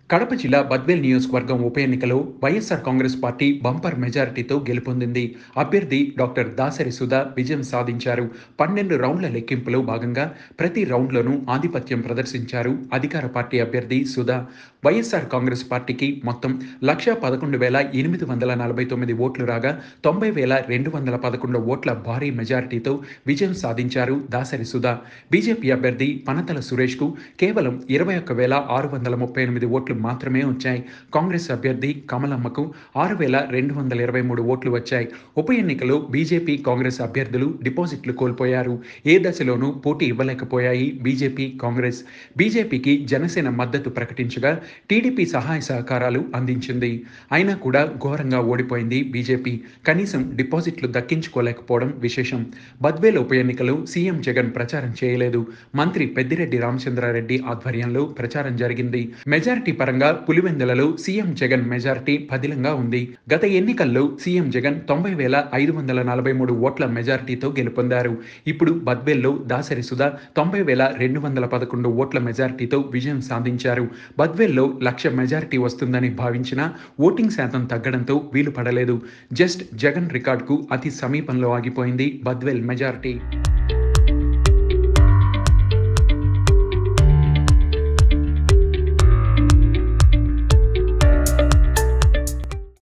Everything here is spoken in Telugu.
కడప జిల్లా బద్వేల్ నియోజకవర్గం ఉప ఎన్నికలో వైఎస్ఆర్ కాంగ్రెస్ పార్టీ బంపర్ మెజారిటీతో గెలుపొందింది అభ్యర్థి డాక్టర్ దాసరి సుధా విజయం సాధించారు పన్నెండు రౌండ్ల లెక్కింపులో భాగంగా ప్రతి రౌండ్లోనూ ఆధిపత్యం ప్రదర్శించారు అధికార పార్టీ అభ్యర్థి సుధా వైఎస్ఆర్ కాంగ్రెస్ పార్టీకి మొత్తం లక్ష పదకొండు వేల ఎనిమిది వందల నలభై తొమ్మిది ఓట్లు రాగా తొంభై వేల రెండు వందల పదకొండు ఓట్ల భారీ మెజారిటీతో విజయం సాధించారు దాసరి సుధా బీజేపీ అభ్యర్థి పనతల సురేష్కు కేవలం ఇరవై ఒక్క వేల ఆరు వందల ముప్పై ఎనిమిది ఓట్లు మాత్రమే వచ్చాయి కాంగ్రెస్ అభ్యర్థి కమలమ్మకు ఆరు వేల రెండు వందల ఇరవై మూడు ఓట్లు వచ్చాయి ఉప ఎన్నికలో బీజేపీ కాంగ్రెస్ అభ్యర్థులు డిపాజిట్లు కోల్పోయారు ఏ దశలోనూ పోటీ ఇవ్వలేకపోయాయి బీజేపీ కాంగ్రెస్ బీజేపీకి జనసేన మద్దతు ప్రకటించగా టీడీపీ సహాయ సహకారాలు అందించింది అయినా కూడా ఘోరంగా ఓడిపోయింది బీజేపీ కనీసం డిపాజిట్లు దక్కించుకోలేకపోవడం విశేషం బద్వేల్ ఉప ఎన్నికలో సీఎం జగన్ ప్రచారం చేయలేదు మంత్రి పెద్దిరెడ్డి రామచంద్రారెడ్డి ఆధ్వర్యంలో ప్రచారం జరిగింది మెజారిటీ పరంగా పులివెందులలో సీఎం జగన్ మెజారిటీ పదిలంగా ఉంది గత ఎన్నికల్లో సీఎం జగన్ తొంభై వేల ఐదు వందల నలభై మూడు ఓట్ల మెజారిటీతో గెలుపొందారు ఇప్పుడు బద్వేల్లో దాసరి సుధా తొంభై వేల రెండు వందల పదకొండు ఓట్ల మెజారిటీతో విజయం సాధించారు బద్వేల్లో లక్ష మెజారిటీ వస్తుందని భావించినా ఓటింగ్ శాతం తగ్గడంతో వీలు పడలేదు జస్ట్ జగన్ రికార్డుకు అతి సమీపంలో ఆగిపోయింది బద్వేల్ మెజారిటీ